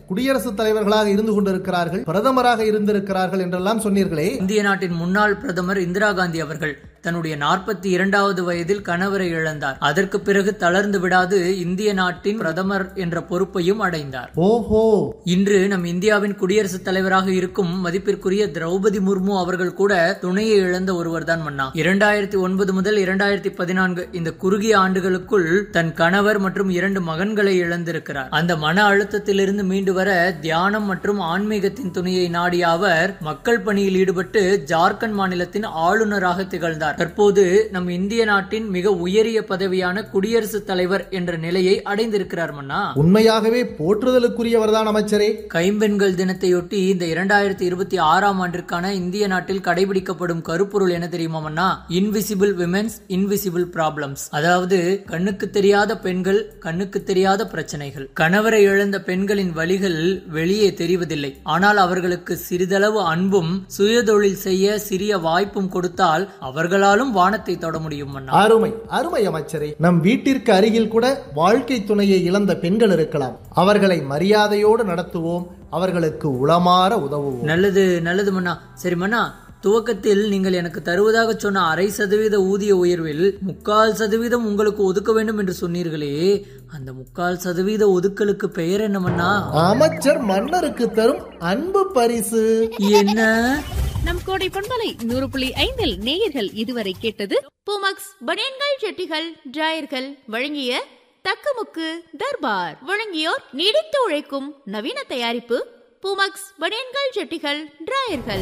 குடியரசுத் தலைவர்களாக இருந்து கொண்டிருக்கிறார்கள் பிரதமராக இருந்திருக்கிறார்கள் என்றெல்லாம் சொன்னீர்களே இந்திய நாட்டின் முன்னாள் பிரதமர் இந்திரா காந்தி அவர்கள் தன்னுடைய நாற்பத்தி இரண்டாவது வயதில் கணவரை இழந்தார் அதற்கு பிறகு தளர்ந்து விடாது இந்திய நாட்டின் பிரதமர் என்ற பொறுப்பையும் அடைந்தார் ஓஹோ இன்று நம் இந்தியாவின் குடியரசுத் தலைவராக இருக்கும் மதிப்பிற்குரிய திரௌபதி முர்மு அவர்கள் கூட துணையை இழந்த ஒருவர் தான் மன்னா இரண்டாயிரத்தி ஒன்பது முதல் இரண்டாயிரத்தி பதினான்கு இந்த குறுகிய ஆண்டுகளுக்குள் தன் கணவர் மற்றும் இரண்டு மகன்களை இழந்திருக்கிறார் அந்த மன அழுத்தத்திலிருந்து மீண்டு வர தியானம் மற்றும் ஆன்மீகத்தின் துணையை நாடிய அவர் மக்கள் பணியில் ஈடுபட்டு ஜார்க்கண்ட் மாநிலத்தின் ஆளுநராக திகழ்ந்தார் தற்போது நம் இந்திய நாட்டின் மிக உயரிய பதவியான குடியரசுத் தலைவர் என்ற நிலையை அடைந்திருக்கிறார் மன்னா உண்மையாகவே போற்றுதலுக்குரியவர்தான் அமைச்சரே கைம்பெண்கள் தினத்தையொட்டி இந்த இரண்டாயிரத்தி இருபத்தி ஆறாம் ஆண்டிற்கான இந்திய நாட்டில் கடைபிடிக்கப்படும் கருப்பொருள் என்ன தெரியுமாமன்னா இன்விசிபிள் விமென்ஸ் இன்விசிபிள் ப்ராப்ளம்ஸ் அதாவது கண்ணுக்கு தெரியாத பெண்கள் கண்ணுக்கு தெரியாத பிரச்சனைகள் கணவரை இழந்த பெண்களின் வழிகள் வெளியே தெரிவதில்லை ஆனால் அவர்களுக்கு சிறிதளவு அன்பும் சுயதொழில் செய்ய சிறிய வாய்ப்பும் கொடுத்தால் அவர்களாலும் வானத்தை தொட முடியும் மன்னா அருமை அருமை அமைச்சரே நம் வீட்டிற்கு அருகில் கூட வாழ்க்கை துணையை இழந்த பெண்கள் இருக்கலாம் அவர்களை மரியாதையோடு நடத்துவோம் அவர்களுக்கு உளமாற உதவுவோம் நல்லது நல்லது மன்னா சரி மன்னா துவக்கத்தில் நீங்கள் எனக்கு தருவதாக சொன்ன அரை சதவீத ஊதிய உயர்வில் முக்கால் சதவீதம் உங்களுக்கு ஒதுக்க வேண்டும் என்று சொன்னீர்களே அந்த முக்கால் சதவீத ஒதுக்கலுக்கு பெயர் என்ன மன்னா அமைச்சர் மன்னருக்கு தரும் அன்பு பரிசு என்ன நம் கோடை பண்பலை நூறு புள்ளி ஐந்தில் நேயர்கள் இதுவரை கேட்டது பூமக்ஸ் பனியன்கள் ஜெட்டிகள் டிராயர்கள் வழங்கிய தக்கமுக்கு தர்பார் வழங்கியோர் நீடித்து உழைக்கும் நவீன தயாரிப்பு பூமக்ஸ் பனியன்கள் ஜெட்டிகள் டிராயர்கள்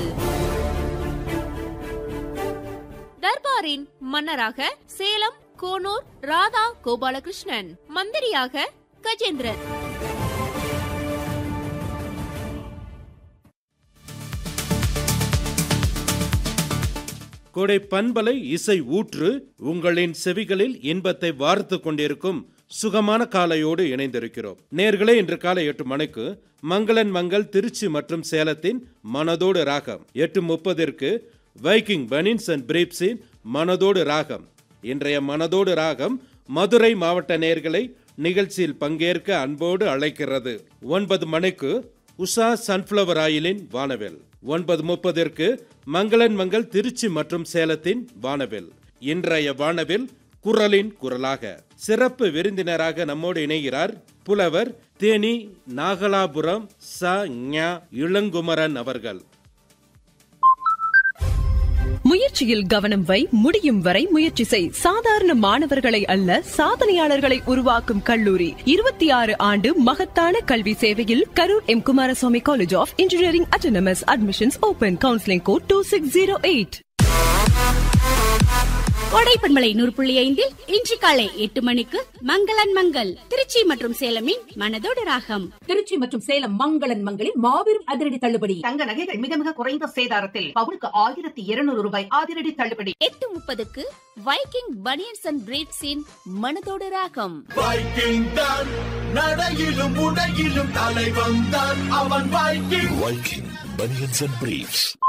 தர்பாரின் மன்னராக சேலம் கோனூர் ராதா கோபாலகிருஷ்ணன் மந்திரியாக கஜேந்திரன் கொடை பண்பலை இசை ஊற்று உங்களின் செவிகளில் இன்பத்தை வார்த்து கொண்டிருக்கும் சுகமான காலையோடு இணைந்திருக்கிறோம் நேர்களே இன்று காலை எட்டு மணிக்கு மங்களன் மங்கள் திருச்சி மற்றும் சேலத்தின் மனதோடு ராகம் எட்டு முப்பதிற்கு வைக்கிங் பனின்ஸ் அண்ட் பிரீப்ஸின் மனதோடு ராகம் இன்றைய மனதோடு ராகம் மதுரை மாவட்ட நேர்களை நிகழ்ச்சியில் பங்கேற்க அன்போடு அழைக்கிறது ஒன்பது மணிக்கு உஷா சன்ஃப்ளவர் ஆயிலின் வானவில் ஒன்பது முப்பதிற்கு மங்களன் மங்கள் திருச்சி மற்றும் சேலத்தின் வானவில் இன்றைய வானவில் குரலின் குரலாக சிறப்பு விருந்தினராக நம்மோடு இணைகிறார் புலவர் தேனி நாகலாபுரம் ச ஞ இளங்குமரன் அவர்கள் முயற்சியில் கவனம் வை முடியும் வரை முயற்சி செய் சாதாரண மாணவர்களை அல்ல சாதனையாளர்களை உருவாக்கும் கல்லூரி இருபத்தி ஆறு ஆண்டு மகத்தான கல்வி சேவையில் Karur M Kumaraswamy college of engineering autonomous admissions open counselling code two six zero eight Kodai பண்பலை நூறு புள்ளி ஐந்தில் இன்று காலை எட்டு மணிக்கு மங்களன் மங்கள் திருச்சி மற்றும் சேலமின் மனதோடு ராகம் திருச்சி மற்றும் சேலம் மங்களன் மங்களில் மாபெரும் அதிரடி தள்ளுபடி தங்க நகைகள் மிக மிக குறைந்த சேதாரத்தில் பவுனுக்கு ஆயிரத்தி இருநூறு ரூபாய் அதிரடி தள்ளுபடி எட்டு முப்பதுக்கு வைக்கிங் பனியன்ஸ் அண்ட் பிரீட்ஸின் மனதோடு ராகம் வைக்கிங் தான் நடையிலும் உடையிலும் தலைவன் தான் அவன் Viking Viking banians and briefs